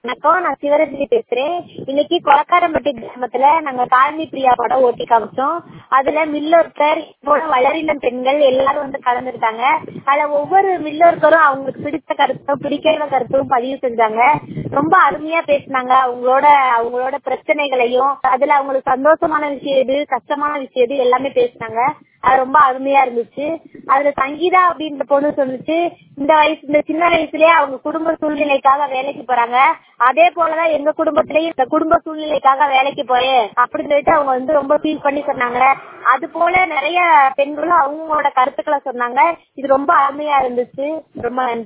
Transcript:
வணக்கம் நான் சிவரஞ்சனி பேசுறேன் இன்னைக்கு கொலக்காரம்பட்டி கிராமத்துல நாங்க காலனி பிரியா படம் ஓட்டி காமிச்சோம் அதுல மில்லோர்க்கர் போல வளரினம் பெண்கள் எல்லாரும் வந்து கலந்துருக்காங்க அதுல ஒவ்வொரு மில்லோர்க்கரும் அவங்களுக்கு பிடித்த கருத்தும் பிடிக்காத கருத்தும் பதிவு செஞ்சாங்க ரொம்ப அருமையா பேசினாங்க அவங்களோட அவங்களோட பிரச்சனைகளையும் அதுல அவங்களுக்கு சந்தோஷமான விஷயம் எது கஷ்டமான விஷயம் எது எல்லாமே பேசினாங்க அது ரொம்ப அருமையா இருந்துச்சு அதுல சங்கீதா அப்படின்ற பொண்ணு சொல்லுச்சு இந்த வயசு இந்த சின்ன வயசுலயே அவங்க குடும்ப சூழ்நிலைக்காக வேலைக்கு போறாங்க அதே போலதான் எங்க குடும்பத்திலயும் இந்த குடும்ப சூழ்நிலைக்காக வேலைக்கு போறேன் அப்படின்னு சொல்லிட்டு அவங்க வந்து ரொம்ப ஃபீல் பண்ணி சொன்னாங்க அது போல நிறைய பெண்களும் அவங்களோட கருத்துக்களை சொன்னாங்க இது ரொம்ப அருமையா இருந்துச்சு ரொம்ப நன்றி